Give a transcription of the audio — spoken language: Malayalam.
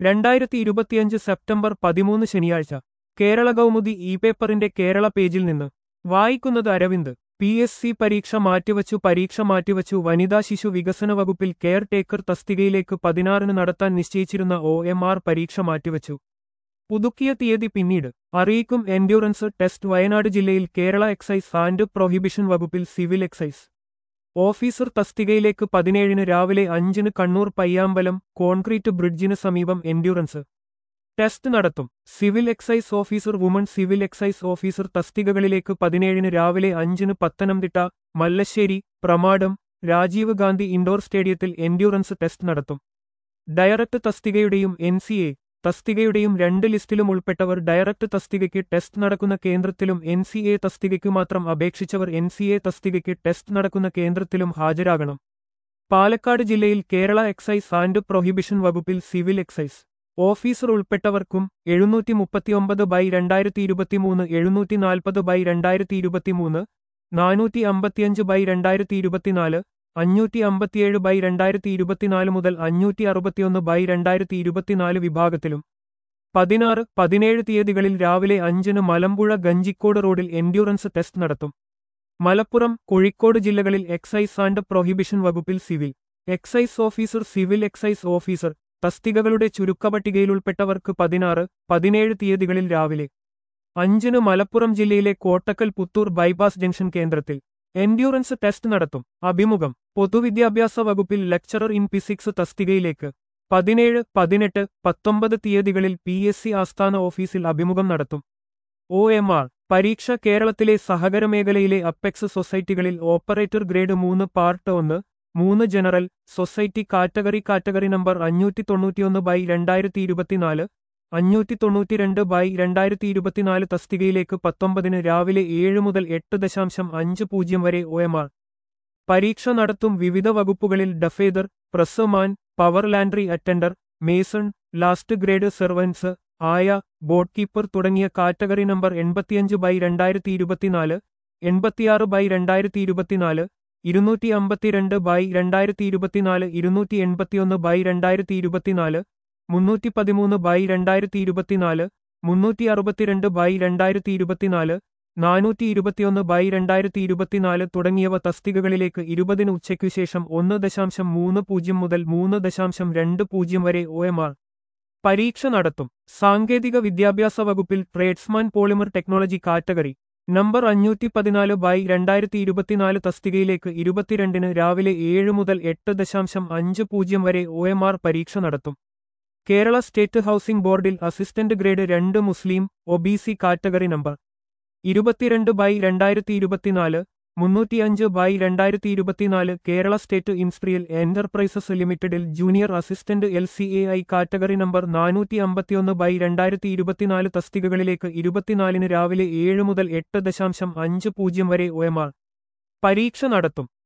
രണ്ടായിരത്തി ഇരുപത്തിയഞ്ച് സെപ്റ്റംബർ പതിമൂന്ന് ശനിയാഴ്ച കേരള കൗമുദി ഇ പേപ്പറിന്റെ കേരള പേജിൽ നിന്ന് വായിക്കുന്നത് അരവിന്ദ് പി എസ് സി പരീക്ഷ മാറ്റിവച്ചു പരീക്ഷ മാറ്റിവച്ചു വനിതാ ശിശു വികസന വകുപ്പിൽ കെയർ ടേക്കർ തസ്തികയിലേക്ക് പതിനാറിന് നടത്താൻ നിശ്ചയിച്ചിരുന്ന ഒ എം ആർ പരീക്ഷ മാറ്റിവച്ചു പുതുക്കിയ തീയതി പിന്നീട് അറിയിക്കും എൻഡ്യൂറൻസ് ടെസ്റ്റ് വയനാട് ജില്ലയിൽ കേരള എക്സൈസ് ആൻഡ് പ്രൊഹിബിഷൻ വകുപ്പിൽ സിവിൽ എക്സൈസ് ഓഫീസർ തസ്തികയിലേക്ക് പതിനേഴിന് രാവിലെ അഞ്ചിന് കണ്ണൂർ പയ്യാമ്പലം കോൺക്രീറ്റ് ബ്രിഡ്ജിന് സമീപം എൻഡ്യൂറൻസ് ടെസ്റ്റ് നടത്തും civil excise officer woman civil excise officer തസ്തികകളിലേക്ക് പതിനേഴിന് രാവിലെ അഞ്ചിന് പത്തനംതിട്ട മല്ലശ്ശേരി പ്രമാടം രാജീവ് ഗാന്ധി ഇൻഡോർ സ്റ്റേഡിയത്തിൽ എൻഡ്യൂറൻസ് ടെസ്റ്റ് നടത്തും ഡയറക്ട് തസ്തികയുടെയും എൻ സി എ തസ്തികയുടെയും രണ്ട് ലിസ്റ്റിലും ഉൾപ്പെട്ടവർ ഡയറക്ട് തസ്തികയ്ക്ക് ടെസ്റ്റ് നടക്കുന്ന കേന്ദ്രത്തിലും എൻ സി എ തസ്തികയ്ക്കു മാത്രം അപേക്ഷിച്ചവർ എൻ സി എ തസ്തികയ്ക്ക് ടെസ്റ്റ് നടക്കുന്ന കേന്ദ്രത്തിലും ഹാജരാകണം പാലക്കാട് ജില്ലയിൽ കേരള എക്സൈസ് ആൻഡ് പ്രൊഹിബിഷൻ വകുപ്പിൽ സിവിൽ എക്സൈസ് ഓഫീസർ ഉൾപ്പെട്ടവർക്കും എഴുന്നൂറ്റി മുപ്പത്തിയൊമ്പത് ബൈ രണ്ടായിരത്തി ഇരുപത്തിമൂന്ന് എഴുന്നൂറ്റി നാൽപ്പത് ബൈ രണ്ടായിരത്തി ഇരുപത്തിമൂന്ന് നാനൂറ്റി അമ്പത്തിയഞ്ച് ബൈ രണ്ടായിരത്തി ഇരുപത്തിനാല് അഞ്ഞൂറ്റി അമ്പത്തിയേഴ് ബൈ രണ്ടായിരത്തി ഇരുപത്തിനാല് മുതൽ അഞ്ഞൂറ്റി അറുപത്തിയൊന്ന് ബൈ രണ്ടായിരത്തി ഇരുപത്തിനാല് വിഭാഗത്തിലും പതിനാറ് പതിനേഴ് തീയതികളിൽ രാവിലെ അഞ്ചിന് മലമ്പുഴ ഗഞ്ചിക്കോട് റോഡിൽ എൻഡ്യൂറൻസ് ടെസ്റ്റ് നടത്തും മലപ്പുറം കോഴിക്കോട് ജില്ലകളിൽ എക്സൈസ് ആൻഡ് പ്രൊഹിബിഷൻ വകുപ്പിൽ civil excise officer civil excise officer തസ്തികകളുടെ ചുരുക്കപട്ടികയിൽ ഉൾപ്പെട്ടവർക്ക് പതിനാറ് പതിനേഴ് തീയതികളിൽ രാവിലെ അഞ്ചിന് മലപ്പുറം ജില്ലയിലെ കോട്ടക്കൽ പുത്തൂർ ബൈപ്പാസ് ജംഗ്ഷൻ കേന്ദ്രത്തിൽ എൻഡ്യൂറൻസ് ടെസ്റ്റ് നടത്തും അഭിമുഖം പൊതുവിദ്യാഭ്യാസ വകുപ്പിൽ ലെക്ചറർ ഇൻ ഫിസിക്സ് തസ്തികയിലേക്ക് പതിനേഴ് പതിനെട്ട് പത്തൊമ്പത് തീയതികളിൽ പി എസ് സി ആസ്ഥാന ഓഫീസിൽ അഭിമുഖം നടത്തും ഒ എം ആർ പരീക്ഷ കേരളത്തിലെ സഹകര മേഖലയിലെ അപ്പെക്സ് സൊസൈറ്റികളിൽ ഓപ്പറേറ്റർ ഗ്രേഡ് മൂന്ന് പാർട്ട് ഒന്ന് മൂന്ന് general society category category number അഞ്ഞൂറ്റി തൊണ്ണൂറ്റിയൊന്ന് ബൈ രണ്ടായിരത്തി ഇരുപത്തിനാല് അഞ്ഞൂറ്റി തൊണ്ണൂറ്റിരണ്ട് ബൈ രണ്ടായിരത്തി ഇരുപത്തിനാല് തസ്തികയിലേക്ക് പത്തൊമ്പതിന് രാവിലെ ഏഴ് മുതൽ എട്ട് ദശാംശം അഞ്ച് പൂജ്യം വരെ ഒ എം ആർ പരീക്ഷ നടത്തും വിവിധ വകുപ്പുകളിൽ ഡഫേദർ pressman power laundry attender mason last grade servants ആയ ബോട്ട് കീപ്പർ തുടങ്ങിയ കാറ്റഗറി നമ്പർ എൺപത്തിയഞ്ച് ബൈ രണ്ടായിരത്തി ഇരുപത്തിനാല് എൺപത്തിയാറ് ബൈ രണ്ടായിരത്തി ഇരുപത്തിനാല് ഇരുന്നൂറ്റി അമ്പത്തിരണ്ട് ബൈ രണ്ടായിരത്തി ഇരുപത്തിനാല് ഇരുന്നൂറ്റി എൺപത്തിയൊന്ന് ബൈ രണ്ടായിരത്തി ഇരുപത്തിനാല് മുന്നൂറ്റി പതിമൂന്ന് ബൈ രണ്ടായിരത്തി ഇരുപത്തിനാല് മുന്നൂറ്റി അറുപത്തിരണ്ട് ബൈ രണ്ടായിരത്തി ഇരുപത്തിനാല് നാനൂറ്റി ഇരുപത്തിയൊന്ന് ബൈ രണ്ടായിരത്തി ഇരുപത്തിനാല് തുടങ്ങിയവ തസ്തികകളിലേക്ക് ഇരുപതിന് ഉച്ചയ്ക്കു ശേഷം ഒന്ന് ദശാംശം മൂന്ന് പൂജ്യം മുതൽ മൂന്ന് ദശാംശം രണ്ട് പൂജ്യം വരെ ഒ എം ആർ പരീക്ഷ നടത്തും സാങ്കേതിക വിദ്യാഭ്യാസ വകുപ്പിൽ tradesman polymer technology category number അഞ്ഞൂറ്റി പതിനാല് ബൈ രണ്ടായിരത്തി ഇരുപത്തിനാല് തസ്തികയിലേക്ക് ഇരുപത്തിരണ്ടിന് രാവിലെ ഏഴ് മുതൽ എട്ട് ദശാംശം അഞ്ച് പൂജ്യം വരെ ഒ എം ആർ പരീക്ഷ നടത്തും കേരള സ്റ്റേറ്റ് ഹൌസിംഗ് ബോർഡിൽ അസിസ്റ്റന്റ് ഗ്രേഡ് രണ്ട് മുസ്ലിം O B C category number ഇരുപത്തിരണ്ട് ബൈ രണ്ടായിരത്തി ഇരുപത്തിനാല് മുന്നൂറ്റിയഞ്ച് ബൈ രണ്ടായിരത്തി ഇരുപത്തിനാല് കേരള സ്റ്റേറ്റ് ഇൻസ്ട്രിയൽ എന്റർപ്രൈസസ് ലിമിറ്റഡിൽ junior assistant L C A I category number നാനൂറ്റി അമ്പത്തിയൊന്ന് ബൈ രണ്ടായിരത്തി ഇരുപത്തിനാല് തസ്തികകളിലേക്ക് ഇരുപത്തിനാലിന് രാവിലെ ഏഴ് മുതൽ എട്ട് ദശാംശം അഞ്ച് പൂജ്യം വരെ ഒ എം ആർ പരീക്ഷ നടത്തും